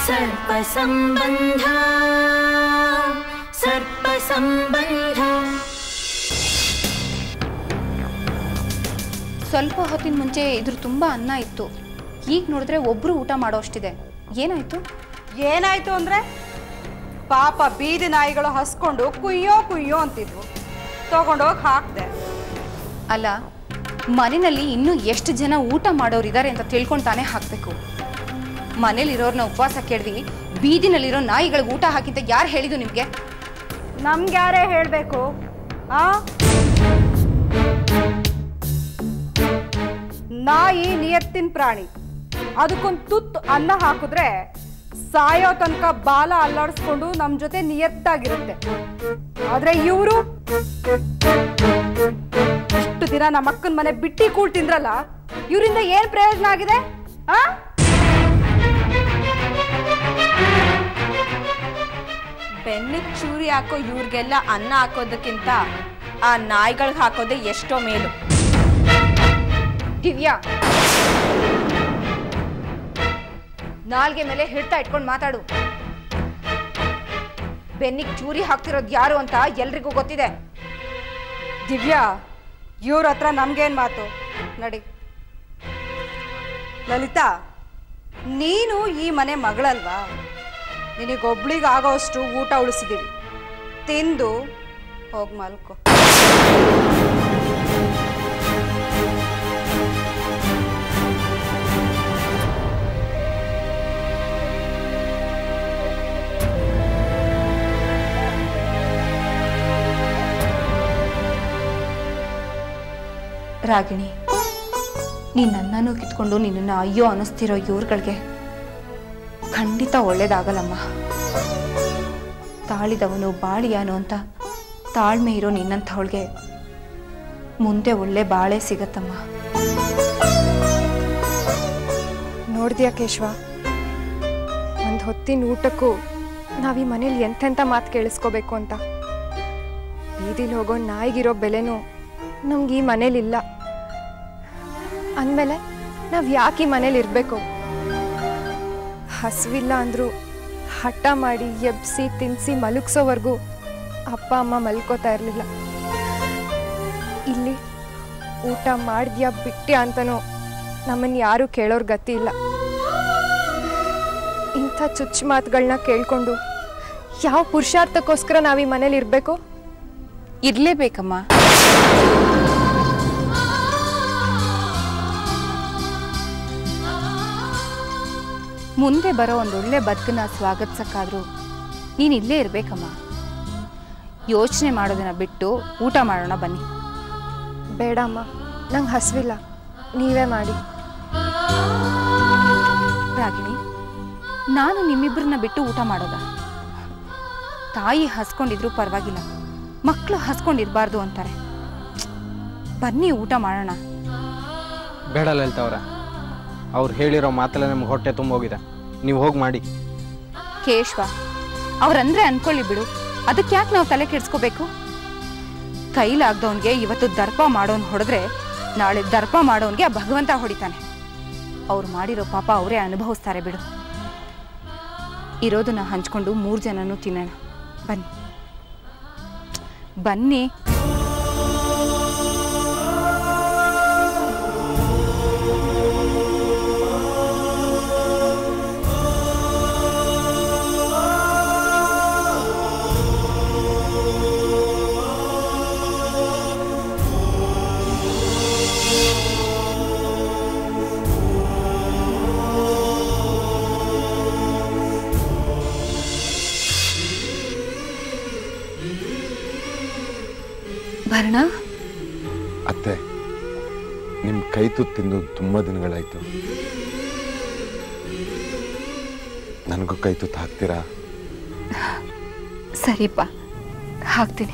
सर्पसम्बन्ध सर्पसम्बन्ध ಸ್ವಲ್ಪ ಹೊತ್ತಿನ ಮುಂಚೆ ಇದ್ರ ತುಂಬ ಅನ್ನ ಇತ್ತು ಈಗ ನೋಡಿದ್ರೆ ಒಬ್ಬರು ಊಟ ಮಾಡೋ ಅಷ್ಟಿದೆ ಏನಾಯ್ತು ಏನಾಯ್ತು ಅಂದ್ರೆ ಪಾಪ ಬೀದಿ ನಾಯಿಗಳು ಹಸ್ಕೊಂಡು ಕುಯ್ಯೋ ಕುಯ್ಯೋ ಅಂತಿದ್ವು ತಗೊಂಡೋಗಿ ಹಾಕ್ದೆ ಅಲ್ಲ ಮನೆಯಲ್ಲಿ ಇನ್ನೂ ಎಷ್ಟು ಜನ ಊಟ ಮಾಡೋರಿದ್ದಾರೆ ಅಂತ ತಿಳ್ಕೊಂಡು ತಾನೇ ಹಾಕಬೇಕು ಮನೇಲಿರೋರ್ನ ಉಪವಾಸ ಕೇಳಿದ್ವಿ ಬೀದಿನಲ್ಲಿರೋ ನಾಯಿಗಳಿಗೆ ಊಟ ಹಾಕಿಂತ ಯಾರು ಹೇಳಿದ್ದು ನಿಮಗೆ ನಮ್ಗೆ ಯಾರೇ ಹೇಳಬೇಕು ಆ ನಾಯಿ ನಿಯತ್ತಿನ ಪ್ರಾಣಿ ಅದಕ್ಕೊಂದು ತುತ್ತು ಅನ್ನ ಹಾಕಿದ್ರೆ ಸಾಯೋ ತನಕ ಬಾಲ ಅಲ್ಲಾಡಿಸ್ಕೊಂಡು ನಮ್ಮ ಜೊತೆ ನಿಯತ್ತಾಗಿರುತ್ತೆ ಆದ್ರೆ ಇವರು ಇಷ್ಟು ದಿನ ನಮ್ಮ ಅಕ್ಕನ ಮನೆ ಬಿಟ್ಟಿ ಕೂಳ್ ತಿಂದ್ರಲ್ಲ ಇವರಿಂದ ಏನ್ ಪ್ರಯೋಜನ ಆಗಿದೆ ಆ ಬೆನ್ನಿಗೆ ಚೂರಿ ಹಾಕೋ ಇವ್ರಿಗೆಲ್ಲ ಅನ್ನ ಹಾಕೋದಕ್ಕಿಂತ ಆ ನಾಯಿಗಳಿಗೆ ಹಾಕೋದೇ ಎಷ್ಟೋ ಮೇಲು ದಿವ್ಯಾ ನಾಲ್ಗೆ ಮೇಲೆ ಹಿಡ್ತಾ ಇಟ್ಕೊಂಡು ಮಾತಾಡು ಬೆನ್ನಿಗೆ ಚೂರಿ ಹಾಕ್ತಿರೋದು ಯಾರು ಅಂತ ಎಲ್ರಿಗೂ ಗೊತ್ತಿದೆ ದಿವ್ಯಾ ಇವ್ರ ಹತ್ರ ನಮ್ಗೇನ್ ಮಾತು ನಡಿ ಲಲಿತಾ ನೀನು ಈ ಮನೆ ಮಗಳಲ್ವಾ ನಿನಗೊಬ್ಳಿಗೆ ಆಗೋಷ್ಟು ಊಟ ಉಳಿಸಿದೀವಿ ತಿಂದು ಹೋಗಿ ಮಲ್ಕೋ ರಾಗಿಣಿ ನೀನ್ ನನ್ನನ್ನು ಕಿತ್ಕೊಂಡು ನಿನ್ನನ್ನು ಅಯ್ಯೋ ಅನ್ನಿಸ್ತಿರೋ ಇವ್ರುಗಳಿಗೆ ಖಂಡಿತ ಒಳ್ಳೇದಾಗಲ್ಲಮ್ಮ ತಾಳಿದವನು ಬಾಳಿಯಾನು ಅಂತ ತಾಳ್ಮೆ ಇರೋ ನಿನ್ನಂಥವಳಿಗೆ ಮುಂದೆ ಒಳ್ಳೆ ಬಾಳೆ ಸಿಗತ್ತಮ್ಮ ನೋಡ್ದ್ಯಾ ಕೇಶವ ಒಂದು ಹೊತ್ತಿನ ಊಟಕ್ಕೂ ನಾವು ಈ ಮನೇಲಿ ಎಂತೆಂಥ ಮಾತು ಕೇಳಿಸ್ಕೋಬೇಕು ಅಂತ ಬೀದಿಲಿ ಹೋಗೋ ನಾಯಿಗಿರೋ ಬೆಲೆನೂ ನಮ್ಗೆ ಈ ಮನೇಲಿಲ್ಲ ಅಂದಮೇಲೆ ನಾವು ಯಾಕೆ ಈ ಮನೇಲಿ ಇರಬೇಕು ಹಸಿವಿಲ್ಲ ಅಂದರೂ ಹಠ ಮಾಡಿ ಎಬ್ಸಿ ತಿನ್ನಿಸಿ ಮಲಗಿಸೋವರೆಗೂ ಅಪ್ಪ ಅಮ್ಮ ಮಲ್ಕೋತಾ ಇರಲಿಲ್ಲ ಇಲ್ಲಿ ಊಟ ಮಾಡಿದ್ಯಾ ಬಿಟ್ಟ್ಯಾ ಅಂತನೂ ನಮ್ಮನ್ನು ಯಾರೂ ಕೇಳೋರ್ ಗತಿ ಇಲ್ಲ ಇಂಥ ಚುಚ್ಚು ಮಾತುಗಳನ್ನ ಕೇಳ್ಕೊಂಡು ಯಾವ ಪುರುಷಾರ್ಥಕ್ಕೋಸ್ಕರ ನಾವು ಈ ಮನೇಲಿ ಇರಬೇಕು ಇರ್ಲೇಬೇಕಮ್ಮ ಮುಂದೆ ಬರೋ ಒಂದೊಳ್ಳೆ ಬದುಕನ್ನ ಸ್ವಾಗತಿಸಕ್ಕಾದ್ರೂ ನೀನು ಇಲ್ಲೇ ಇರ್ಬೇಕಮ್ಮ ಯೋಚನೆ ಮಾಡೋದನ್ನ ಬಿಟ್ಟು ಊಟ ಮಾಡೋಣ ಬನ್ನಿ ಬೇಡಮ್ಮ ನಂಗೆ ಹಸಿವಿಲ್ಲ ನೀವೇ ಮಾಡಿ ರಾಗಿಣಿ ನಾನು ನಿಮ್ಮಿಬ್ಬರನ್ನ ಬಿಟ್ಟು ಊಟ ಮಾಡೋದ ತಾಯಿ ಹಸ್ಕೊಂಡಿದ್ರು ಪರವಾಗಿಲ್ಲ ಮಕ್ಕಳು ಹಸ್ಕೊಂಡಿರ್ಬಾರ್ದು ಅಂತಾರೆ ಬನ್ನಿ ಊಟ ಮಾಡೋಣ ಬೇಡ ಲಲಿತಾ ಅವರ ಅವ್ರು ಹೇಳಿರೋ ಮಾತಲ್ಲೇ ನಮ್ಗೆ ಹೊಟ್ಟೆ ತುಂಬೋಗಿದೆ ನೀವು ಹೋಗಿ ಮಾಡಿ ಕೇಶ್ವ ಅವ್ರಂದ್ರೆ ಅನ್ಕೊಳ್ಳಿ ಬಿಡು ಅದಕ್ಕೆ ಯಾಕೆ ನಾವು ತಲೆ ಕೆಡ್ಸ್ಕೋಬೇಕು ಕೈಲಾಗ್ದವನ್ಗೆ ಇವತ್ತು ದರ್ಪ ಮಾಡೋನ್ ಹೊಡೆದ್ರೆ ನಾಳೆ ದರ್ಪ ಮಾಡೋನ್ಗೆ ಆ ಭಗವಂತ ಹೊಡಿತಾನೆ ಅವ್ರು ಮಾಡಿರೋ ಪಾಪ ಅವರೇ ಅನುಭವಿಸ್ತಾರೆ ಬಿಡು ಇರೋದನ್ನ ಹಂಚ್ಕೊಂಡು ಮೂರು ಜನನೂ ತಿನ್ನೋಣ ಬನ್ನಿ ಬನ್ನಿ ಭರಣ ಅತ್ತೆ ನಿಮ್ಮ ಕೈ ತುತ್ತು ತಿಂದು ತುಂಬ ದಿನಗಳಾಯ್ತು ನನಗೂ ಕೈ ತುತ್ತು ಹಾಕ್ತೀರಾ ಸರಿಪ್ಪ ಹಾಕ್ತೀನಿ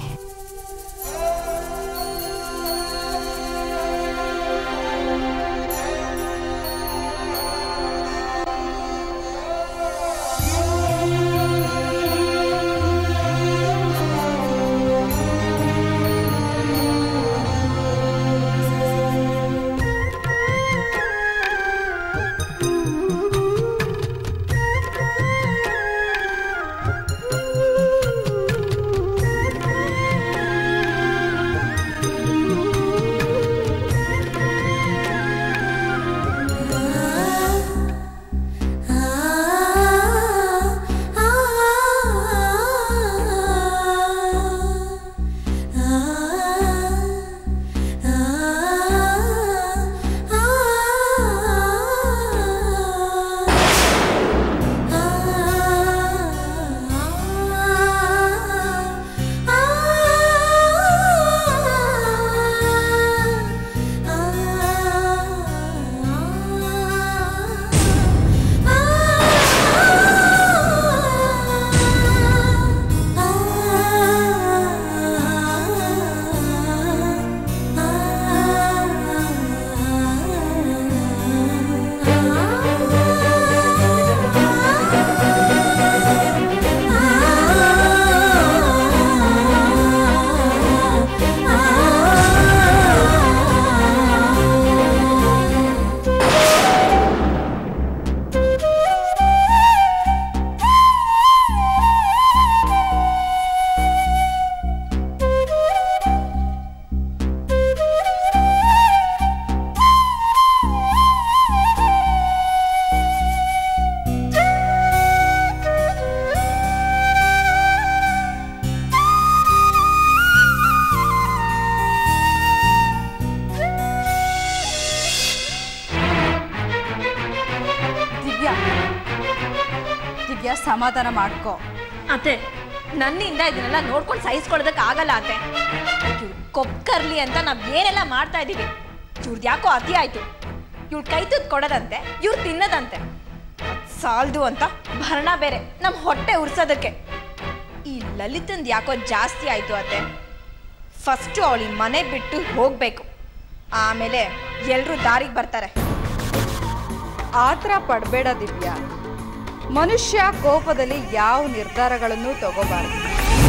ದಿವ್ಯಾ ಸಮಾಧಾನ ಮಾಡ್ಕೋ ಅತ್ತೆ ನನ್ನಿಂದ ಇದನ್ನೆಲ್ಲ ನೋಡ್ಕೊಂಡು ಸಹಿಸ್ಕೊಳ್ಳೋದಕ್ಕೆ ಆಗಲ್ಲ ಅತ್ತೆ ಇವ್ರು ಕೊಕ್ಕರ್ಲಿ ಅಂತ ನಾವ್ ಏನೆಲ್ಲ ಮಾಡ್ತಾ ಇದೀವಿ ಇವ್ರದ್ದು ಯಾಕೋ ಅತಿ ಆಯ್ತು ಇವ್ಳು ಕೈ ತುತ್ತು ಕೊಡೋದಂತೆ ಇವ್ರು ತಿನ್ನೋದಂತೆ ಅದ್ ಸಾಲ್ದು ಅಂತ ಭರಣ ಬೇರೆ ನಮ್ಮ ಹೊಟ್ಟೆ ಉರ್ಸೋದಕ್ಕೆ ಈ ಲಲಿತಂದು ಯಾಕೋ ಜಾಸ್ತಿ ಆಯ್ತು ಅತ್ತೆ ಫಸ್ಟು ಅವಳಿ ಮನೆ ಬಿಟ್ಟು ಹೋಗ್ಬೇಕು ಆಮೇಲೆ ಎಲ್ಲರೂ ದಾರಿಗೆ ಬರ್ತಾರೆ ಆ ಥರ ಪಡಬೇಡ ದಿವ್ಯಾ ಮನುಷ್ಯ ಕೋಪದಲ್ಲಿ ಯಾವ ನಿರ್ಧಾರಗಳನ್ನು ತಗೋಬಾರ್ದು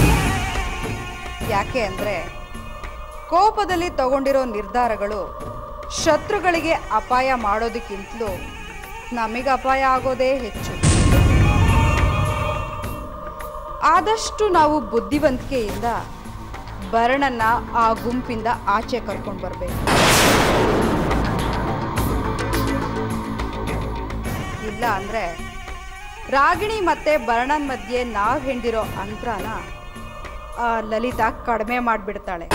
ಯಾಕೆ ಅಂದರೆ ಕೋಪದಲ್ಲಿ ತಗೊಂಡಿರೋ ನಿರ್ಧಾರಗಳು ಶತ್ರುಗಳಿಗೆ ಅಪಾಯ ಮಾಡೋದಕ್ಕಿಂತಲೂ ನಮಗೆ ಅಪಾಯ ಆಗೋದೇ ಹೆಚ್ಚು ಆದಷ್ಟು ನಾವು ಬುದ್ಧಿವಂತಿಕೆಯಿಂದ ಭರಣನ್ನ ಆ ಗುಂಪಿಂದ ಆಚೆ ಕರ್ಕೊಂಡು ಬರಬೇಕು ಇಲ್ಲ ಅಂದ್ರೆ ರಾಗಿಣಿ ಮತ್ತೆ ಭರಣನ್ ಮಧ್ಯೆ ನಾವು ಹಿಂಡಿರೋ ಅಂತರನ ಆ ಲಲಿತಾ ಕಡಿಮೆ ಮಾಡಿಬಿಡ್ತಾಳೆ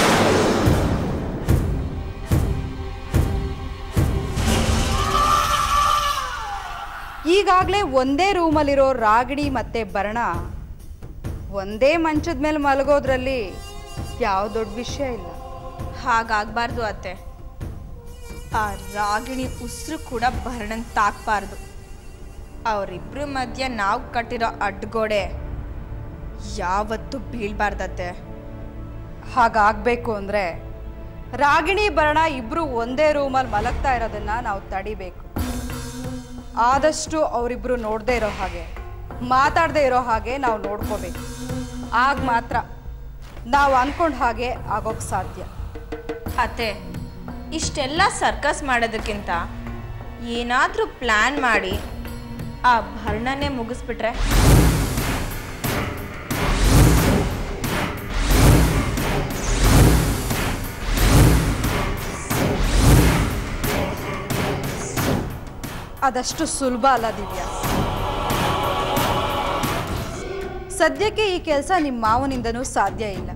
ಈಗಾಗಲೇ ಒಂದೇ ರೂಮಲ್ಲಿರೋ ರಾಗಿಣಿ ಮತ್ತೆ ಭರಣ ಒಂದೇ ಮಂಚದ ಮೇಲೆ ಮಲಗೋದ್ರಲ್ಲಿ ಯಾವ ದೊಡ್ಡ ವಿಷಯ ಇಲ್ಲ ಹಾಗಾಗಬಾರ್ದು ಅತ್ತೆ ಆ ರಾಗಿಣಿ ಉಸಿರು ಕೂಡ ಭರಣಂಗೆ ತಾಕ್ಬಾರ್ದು ಅವರಿಬ್ಬರ ಮಧ್ಯೆ ನಾವು ಕಟ್ಟಿರೋ ಅಡ್ಗೋಡೆ ಯಾವತ್ತೂ ಬೀಳ್ಬಾರ್ದತ್ತೆ ಹಾಗಾಗಬೇಕು ಅಂದರೆ ರಾಗಿಣಿ ಭರಣ ಇಬ್ಬರು ಒಂದೇ ರೂಮಲ್ಲಿ ಮಲಗ್ತಾ ಇರೋದನ್ನ ನಾವು ತಡಿಬೇಕು ಆದಷ್ಟು ಅವರಿಬ್ಬರು ನೋಡದೇ ಇರೋ ಹಾಗೆ ಮಾತಾಡದೇ ಇರೋ ಹಾಗೆ ನಾವು ನೋಡ್ಕೋಬೇಕು ಆಗ ಮಾತ್ರ ನಾವು ಅಂದ್ಕೊಂಡ ಹಾಗೆ ಆಗೋಕ್ಕೆ ಸಾಧ್ಯ ಅತ್ತೆ ಇಷ್ಟೆಲ್ಲ ಸರ್ಕಸ್ ಮಾಡೋದಕ್ಕಿಂತ ಏನಾದರೂ ಪ್ಲ್ಯಾನ್ ಮಾಡಿ ಆ ಭರಣನೇ ಮುಗಿಸ್ಬಿಟ್ರೆ ಅದಷ್ಟು ಸುಲಭ ಅಲ್ಲ ದಿವ್ಯಾ ಸದ್ಯಕ್ಕೆ ಈ ಕೆಲಸ ನಿಮ್ಮ ಮಾವನಿಂದನೂ ಸಾಧ್ಯ ಇಲ್ಲ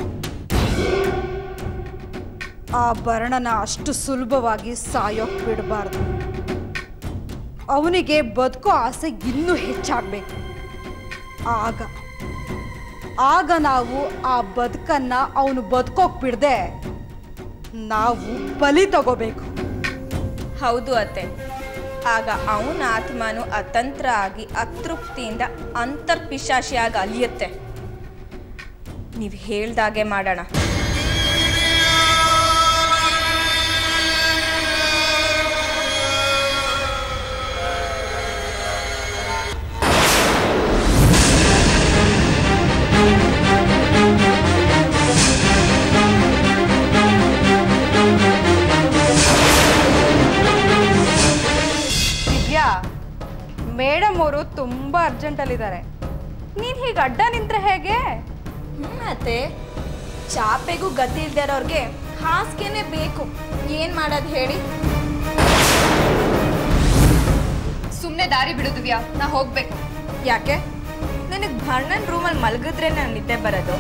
ಆ ಭರಣನ ಅಷ್ಟು ಸುಲಭವಾಗಿ ಸಾಯೋಕ್ ಬಿಡಬಾರ್ದು ಅವನಿಗೆ ಬದುಕೋ ಆಸೆ ಇನ್ನೂ ಹೆಚ್ಚಾಗಬೇಕು ಆಗ ಆಗ ನಾವು ಆ ಬದುಕನ್ನ ಅವನು ಬದುಕೋಕ್ ಬಿಡದೆ ನಾವು ಬಲಿ ತಗೋಬೇಕು ಹೌದು ಅತ್ತೆ ಆಗ ಅವನ ಆತ್ಮನು ಅತಂತ್ರ ಆಗಿ ಅತೃಪ್ತಿಯಿಂದ ಅಂತರ್ಪಿಶಾಚಿಯಾಗಿ ಅಲಿಯುತ್ತೆ ನೀವು ಹೇಳ್ದಾಗೆ ಮಾಡೋಣ ದಿವ್ಯಾ ಮೇಡಮ್ ಅವರು ತುಂಬಾ ಅರ್ಜೆಂಟಲ್ಲಿದ್ದಾರೆ ನೀನು ಹೀಗೆ ಅಡ್ಡ ನಿಂತ್ರೆ ಹೇಗೆ ಮತ್ತೆ ಚಾಪೆಗೂ ಗತಿ ಇಲ್ದೇ ಇರೋರ್ಗೆ ಹಾಸಿಗೆನೆ ಬೇಕು ಏನ್ ಮಾಡೋದು ಹೇಳಿ ಸುಮ್ಮನೆ ದಾರಿ ಬಿಡು ದಿವ್ಯಾ ನಾ ಹೋಗ್ಬೇಕು ಯಾಕೆ ನನಗೆ ಭರ್ಣನ್ ರೂಮಲ್ಲಿ ಮಲಗಿದ್ರೆ ನಾನು ನಿದ್ದೆ ಬರೋದು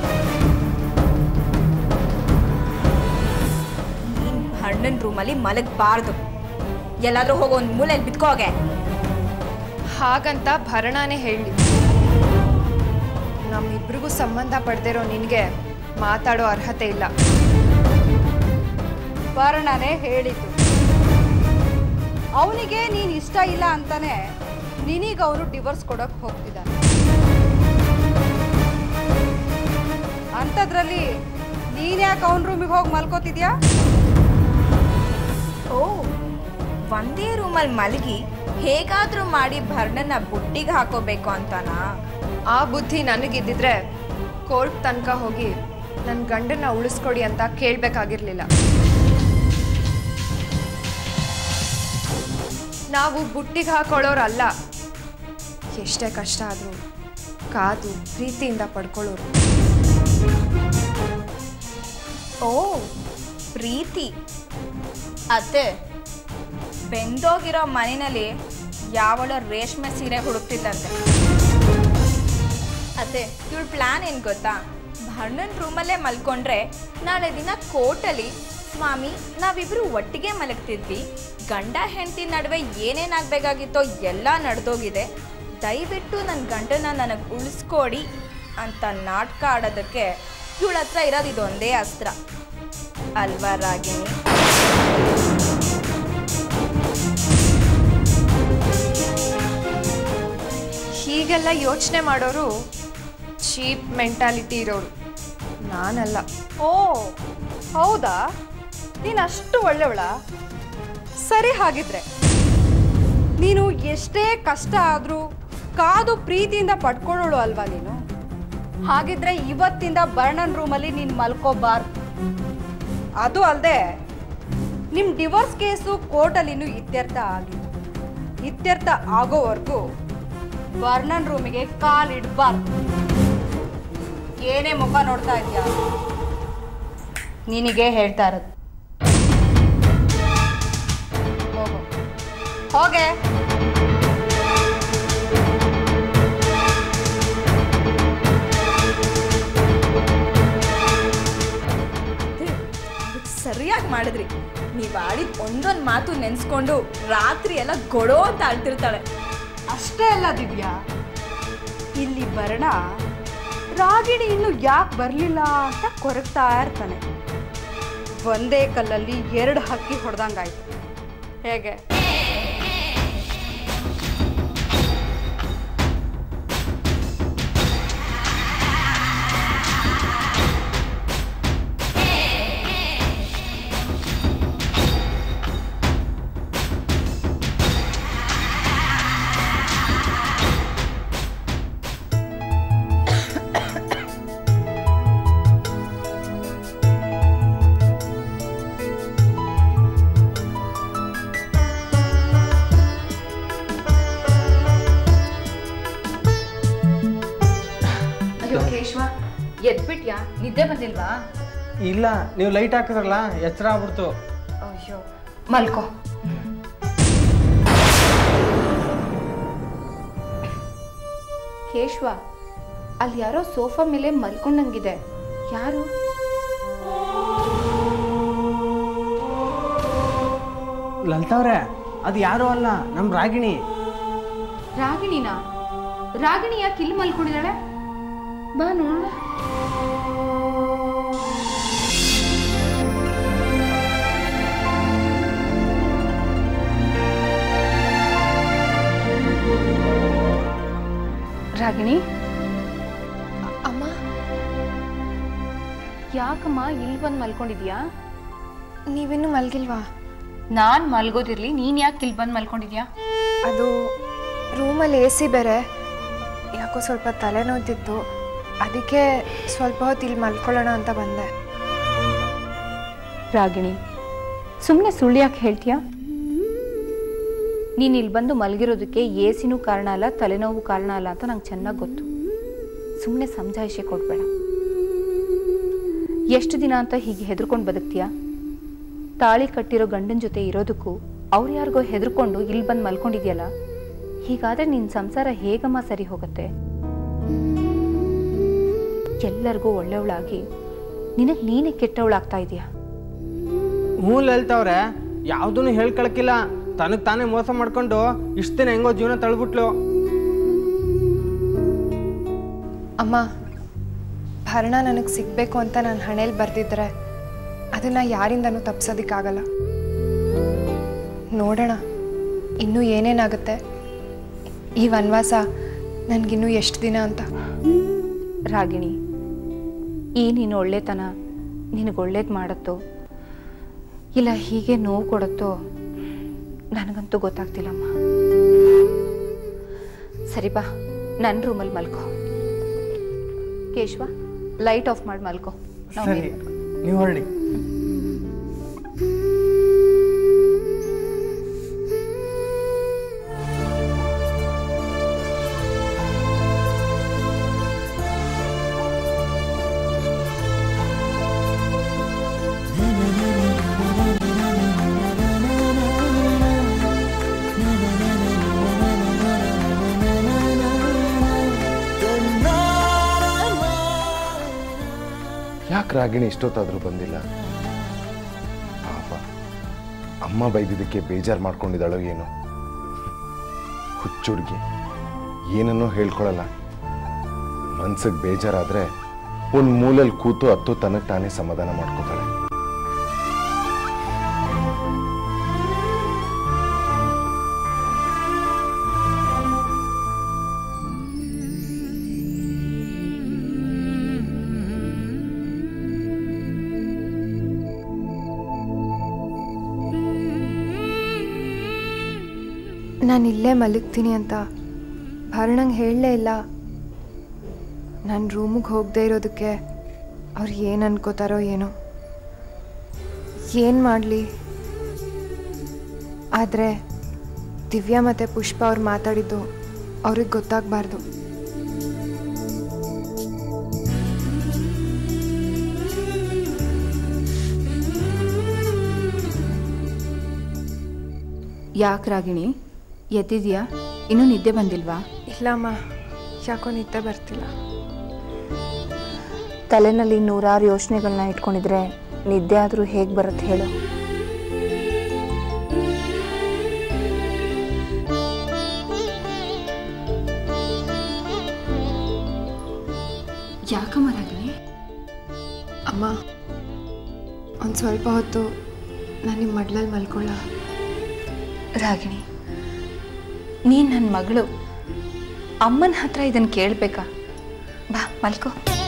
ನೀನ್ ಭರ್ಣನ್ ರೂಮಲ್ಲಿ ಮಲಗಬಾರ್ದು ಎಲ್ಲಾದ್ರೂ ಹೋಗೋ ಒಂದು ಮೂಲೆಯಲ್ಲಿ ಬಿತ್ಕೋಗೆ ಹಾಗಂತ ಭರಣಾನೇ ಹೇಳಿ ನಮ್ಮಿಬ್ರಿಗೂ ಸಂಬಂಧ ಪಡೆದಿರೋ ನಿನಗೆ ಮಾತಾಡೋ ಅರ್ಹತೆ ಇಲ್ಲ ವರ್ಣನೆ ಹೇಳಿದ್ದು ಅವನಿಗೆ ನೀನು ಇಷ್ಟ ಇಲ್ಲ ಅಂತಾನೆ ನಿನಗ ಅವನು ಡಿವೋರ್ಸ್ ಕೊಡಕ್ ಹೋಗ್ತಿದ್ದಾನೆ ಅಂಥದ್ರಲ್ಲಿ ನೀನ್ ಯಾಕೆ ಅವನ ರೂಮಿಗೆ ಹೋಗಿ ಮಲ್ಕೋತಿದ್ಯಾ ಓ ಒಂದೇ ರೂಮಲ್ಲಿ ಮಲಗಿ ಹೇಗಾದ್ರೂ ಮಾಡಿ ಭರ್ಣನ ಬುಟ್ಟಿಗೆ ಹಾಕೋಬೇಕು ಅಂತನಾ ಆ ಬುದ್ಧಿ ನನಗಿದ್ದಿದ್ರೆ ಕೋರ್ಟ್ ತನಕ ಹೋಗಿ ನನ್ನ ಗಂಡನ್ನ ಉಳಿಸ್ಕೊಡಿ ಅಂತ ಕೇಳಬೇಕಾಗಿರ್ಲಿಲ್ಲ ನಾವು ಬುಟ್ಟಿಗೆ ಹಾಕೊಳ್ಳೋರಲ್ಲ ಎಷ್ಟೇ ಕಷ್ಟ ಆದರೂ ಕಾದು ಪ್ರೀತಿಯಿಂದ ಪಡ್ಕೊಳ್ಳೋರು ಓ ಪ್ರೀತಿ ಅತ್ತೆ ಬೆಂದೋಗಿರೋ ಮನೆಯಲ್ಲಿ ಯಾವಳ ರೇಷ್ಮೆ ಸೀರೆ ಹುಡುಕ್ತಿದ್ದಂತೆ ಅತ್ತೆ ಇವಳ ಪ್ಲಾನ್ ಏನು ಗೊತ್ತಾ ಭರ್ಣನ್ ರೂಮಲ್ಲೇ ಮಲ್ಕೊಂಡ್ರೆ ನಾಳೆ ದಿನ ಕೋರ್ಟಲ್ಲಿ ಸ್ವಾಮಿ ನಾವಿಬ್ರು ಒಟ್ಟಿಗೆ ಮಲಗ್ತಿದ್ವಿ ಗಂಡ ಹೆಂಡತಿ ನಡುವೆ ಏನೇನಾಗಬೇಕಾಗಿತ್ತೋ ಎಲ್ಲ ನಡೆದೋಗಿದೆ ದಯವಿಟ್ಟು ನನ್ನ ಗಂಡನ ನನಗೆ ಉಳಿಸ್ಕೊಡಿ ಅಂತ ನಾಟಕ ಆಡೋದಕ್ಕೆ ಇವಳ ಹತ್ರ ಇರೋದು ಇದೊಂದೇ ಅಸ್ತ್ರ ಅಲ್ವಾ ರಾಗಿಣಿ ಹೀಗೆಲ್ಲ ಯೋಚನೆ ಮಾಡೋರು ಚೀಪ್ ಮೆಂಟಾಲಿಟಿ ಇರೋರು ನಾನಲ್ಲ ಓ ಹೌದಾ ನೀನು ಅಷ್ಟು ಒಳ್ಳೆವಳ ಸರಿ ಹಾಗಿದ್ರೆ ನೀನು ಎಷ್ಟೇ ಕಷ್ಟ ಆದರೂ ಕಾದು ಪ್ರೀತಿಯಿಂದ ಪಡ್ಕೊಳ್ಳೋಳು ಅಲ್ವಾ ನೀನು ಹಾಗಿದ್ರೆ ಇವತ್ತಿಂದ ಬರ್ಣನ್ ರೂಮಲ್ಲಿ ನೀನು ಮಲ್ಕೋಬಾರ್ದು ಅದು ಅಲ್ಲದೆ ನಿಮ್ಮ ಡಿವೋರ್ಸ್ ಕೇಸು ಕೋರ್ಟಲ್ಲಿ ಇನ್ನೂ ಇತ್ಯರ್ಥ ಆಗಿಲ್ಲ ಇತ್ಯರ್ಥ ಆಗೋವರೆಗೂ ವರ್ಣನ್ ರೂಮಿಗೆ ಕಾಲಿಡಬಾರ್ದು ಏನೇ ಮುಖ ನೋಡ್ತಾ ಇದೆಯಾ ನಿನಗೆ ಹೇಳ್ತಾ ಇರೋದು ಹೋಗು ಹೋಗೆ ಸರಿಯಾಗಿ ಮಾಡಿದ್ರಿ ನೀವು ಆಡಿದ ಒಂದೊಂದು ಮಾತು ನೆನೆಸ್ಕೊಂಡು ರಾತ್ರಿ ಎಲ್ಲ ಗೊಡೋ ಅಂತ ಆಳ್ತಿರ್ತಾಳೆ ಅಷ್ಟೇ ಅಲ್ಲ ದಿವ್ಯಾ ಇಲ್ಲಿ ಬರಣ ರಾಗಿಣಿ ಇನ್ನು ಯಾಕೆ ಬರಲಿಲ್ಲ ಅಂತ ಕೊರಗ್ತಾ ಇರ್ತಾನೆ ಒಂದೇ ಕಲ್ಲಲ್ಲಿ ಎರಡು ಹಕ್ಕಿ ಹೊಡೆದಂಗಾಯ್ತು ಹೇಗೆ ಅಯ್ಯೋ ಕೇಶವ ಎದ್ಬಿಟ್ಯಾ ನಿದ್ದೆ ಬಂದಿಲ್ವಾ ಇಲ್ಲ ನೀವು ಲೈಟ್ ಹಾಕಿದ್ರಲ್ಲ ಎಚ್ಚರ ಆಗ್ಬಿಡ್ತು ಅಯ್ಯೋ ಮಲ್ಕೋ ಕೇಶವ ಅಲ್ಲಿ ಯಾರೋ ಸೋಫಾ ಮೇಲೆ ಮಲ್ಕೊಂಡಂಗಿದೆ ಯಾರು ಲಲಿತವ್ರೆ ಅದು ಯಾರೂ ಅಲ್ಲ ನಮ್ಮ ರಾಗಿಣಿ ರಾಗಿಣಿನಾ ರಾಗಿಣಿ ಯಾಕೆ ಇಲ್ಲಿ ಮಲ್ಕೊಂಡಿದ್ದಾಳೆ ಬಾ ನೋಡ ರಾಗಿಣಿ ಅಮ್ಮ ಯಾಕಮ್ಮ ಇಲ್ಲಿ ಬಂದು ಮಲ್ಕೊಂಡಿದ್ಯಾ ನೀವಿನ್ನೂ ಮಲ್ಗಿಲ್ವಾ ನಾನ್ ಮಲ್ಗೋದಿರ್ಲಿ ನೀನ್ ಯಾಕೆ ಇಲ್ಲಿ ಬಂದು ಮಲ್ಕೊಂಡಿದ್ಯಾ ಅದು ರೂಮಲ್ಲಿ ಎ ಸಿ ಬೇರೆ ಯಾಕೋ ಸ್ವಲ್ಪ ತಲೆನೋಯ್ತಿತ್ತು ಅದಕ್ಕೆ ಸ್ವಲ್ಪ ಹೊತ್ತು ಇಲ್ಲಿ ಮಲ್ಕೊಳ್ಳೋಣ ಅಂತ ಬಂದೆ ರಾಗಿಣಿ ಸುಮ್ಮನೆ ಸುಳ್ಳು ಯಾಕೆ ಹೇಳ್ತೀಯಾ ನೀನು ಇಲ್ಲಿ ಬಂದು ಮಲಗಿರೋದಕ್ಕೆ ಎಸಿನೂ ಕಾರಣ ಅಲ್ಲ ತಲೆನೋವು ಕಾರಣ ಅಲ್ಲ ಅಂತ ನಂಗೆ ಚೆನ್ನಾಗಿ ಗೊತ್ತು ಸುಮ್ಮನೆ ಸಮಜಾಯಿಷೆ ಕೊಡಬೇಡ ಎಷ್ಟು ದಿನ ಅಂತ ಹೀಗೆ ಹೆದರ್ಕೊಂಡು ಬದುಕ್ತೀಯಾ ತಾಳಿ ಕಟ್ಟಿರೋ ಗಂಡನ ಜೊತೆ ಇರೋದಕ್ಕೂ ಅವ್ರು ಯಾರಿಗೋ ಹೆದರ್ಕೊಂಡು ಇಲ್ಲಿ ಬಂದು ಮಲ್ಕೊಂಡಿದ್ಯಲ್ಲ ಹೀಗಾದ್ರೆ ನಿನ್ನ ಸಂಸಾರ ಹೇಗಮ್ಮ ಸರಿ ಹೋಗುತ್ತೆ ಎಲ್ಲರಿಗೂ ಒಳ್ಳೆಯವಳಾಗಿ ನಿನಗೆ ನೀನೇ ಕೆಟ್ಟವಳಾಗ್ತಾ ಇದೆಯಾ ಹ್ಞೂ ಲಲಿತವ್ರೆ ಯಾವುದೂ ಹೇಳ್ಕೊಳಕ್ಕಿಲ್ಲ ತನಗೆ ತಾನೇ ಮೋಸ ಮಾಡ್ಕೊಂಡು ಇಷ್ಟು ದಿನ ಹೆಂಗೋ ಜೀವನ ತಳ್ಬಿಟ್ಲು ಅಮ್ಮ ಭರಣ ನನಗೆ ಸಿಗಬೇಕು ಅಂತ ನಾನು ಹಣೆಯಲ್ಲಿ ಬರೆದಿದ್ರೆ ಅದನ್ನು ಯಾರಿಂದನೂ ತಪ್ಸೋದಕ್ಕಾಗಲ್ಲ ನೋಡೋಣ ಇನ್ನೂ ಏನೇನಾಗುತ್ತೆ ಈ ವನವಾಸ ನನಗಿನ್ನೂ ಎಷ್ಟು ದಿನ ಅಂತ ರಾಗಿಣಿ ಈ ನೀನು ಒಳ್ಳೆತನ ನಿನಗೆ ಒಳ್ಳೇದು ಮಾಡುತ್ತೋ ಇಲ್ಲ ಹೀಗೆ ನೋವು ಕೊಡುತ್ತೋ ನನಗಂತೂ ಗೊತ್ತಾಗ್ತಿಲ್ಲಮ್ಮ ಸರಿ ಬಾ ನನ್ನ ರೂಮಲ್ಲಿ ಮಲ್ಕೋ ಕೇಶವ ಲೈಟ್ ಆಫ್ ಮಾಡಿ ಮಲ್ಕೋ ನಾವ್ ಸರಿ ಮೇಲೆ- ನೀವು ಹೊರಡಿ ಯಾಕೆ ರಾಗಿಣಿ ಇಷ್ಟೊತ್ತಾದರೂ ಬಂದಿಲ್ಲ ಪಾಪ ಅಮ್ಮ ಬೈದಿದ್ದಕ್ಕೆ ಬೇಜಾರು ಮಾಡ್ಕೊಂಡಿದ್ದಾಳೋ ಏನೋ ಹುಚ್ಚುಡ್ಗಿ ಏನನ್ನೂ ಹೇಳ್ಕೊಳಲ್ಲ ಮನ್ಸಿಗೆ ಬೇಜಾರಾದ್ರೆ ಒಂದು ಮೂಲೆಯಲ್ಲಿ ಕೂತು ಹತ್ತು ತನಗೆ ತಾನೇ ಸಮಾಧಾನ ಮಾಡ್ಕೋತಾಳೆ ನಾನು ಇಲ್ಲೇ ಮಲಗ್ತೀನಿ ಅಂತ ಭರಣಂಗೆ ಹೇಳಲೇ ಇಲ್ಲ ನಾನು ರೂಮಿಗೆ ಹೋಗದೆ ಇರೋದಕ್ಕೆ ಅವ್ರು ಏನು ಅನ್ಕೋತಾರೋ ಏನೋ ಏನು ಮಾಡಲಿ ಆದರೆ ದಿವ್ಯಾ ಮತ್ತು ಪುಷ್ಪ ಅವ್ರು ಮಾತಾಡಿದ್ದು ಅವ್ರಿಗೆ ಗೊತ್ತಾಗಬಾರ್ದು ಯಾಕೆ ರಾಗಿಣಿ ಎದ್ದಿದ್ಯಾ ಇನ್ನೂ ನಿದ್ದೆ ಬಂದಿಲ್ವಾ ಇಲ್ಲಮ್ಮ ಯಾಕೋ ನಿದ್ದೆ ಬರ್ತಿಲ್ಲ ತಲೆನಲ್ಲಿ ನೂರಾರು ಯೋಚನೆಗಳನ್ನ ಇಟ್ಕೊಂಡಿದ್ರೆ ನಿದ್ದೆ ಆದರೂ ಹೇಗೆ ಬರುತ್ತೆ ಹೇಳು ಯಾಕಮ್ಮ ರಾಗಿಣಿ ಅಮ್ಮ ಒಂದು ಸ್ವಲ್ಪ ಹೊತ್ತು ನಾನು ನಿಮ್ಮ ಮಡ್ಲಲ್ಲಿ ಮಲ್ಕೊಳ್ಳ ರಾಗಿಣಿ ನೀನು ನನ್ನ ಮಗಳು ಅಮ್ಮನ ಹತ್ರ ಇದನ್ನು ಕೇಳಬೇಕಾ ಬಾ ಮಲ್ಕೋ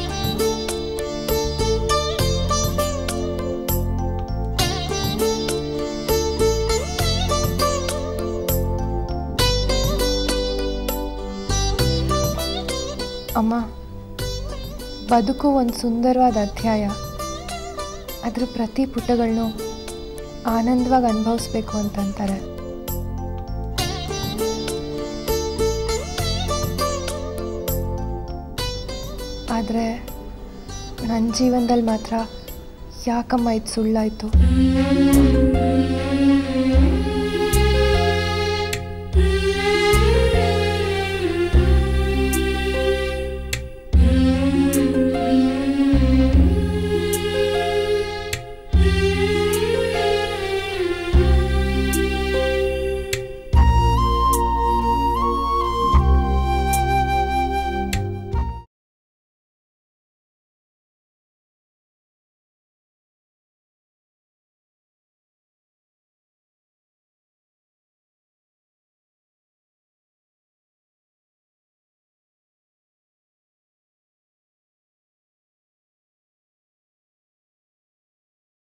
ಅಮ್ಮ ಬದುಕು ಒಂದು ಸುಂದರವಾದ ಅಧ್ಯಾಯ ಅದ್ರ ಪ್ರತಿ ಪುಟಗಳನ್ನು ಆನಂದವಾಗಿ ಅನುಭವಿಸ್ಬೇಕು ಅಂತಂತಾರೆ ಆದರೆ ನನ್ನ ಜೀವನದಲ್ಲಿ ಮಾತ್ರ ಯಾಕಮ್ಮ ಇದು ಸುಳ್ಳಾಯಿತು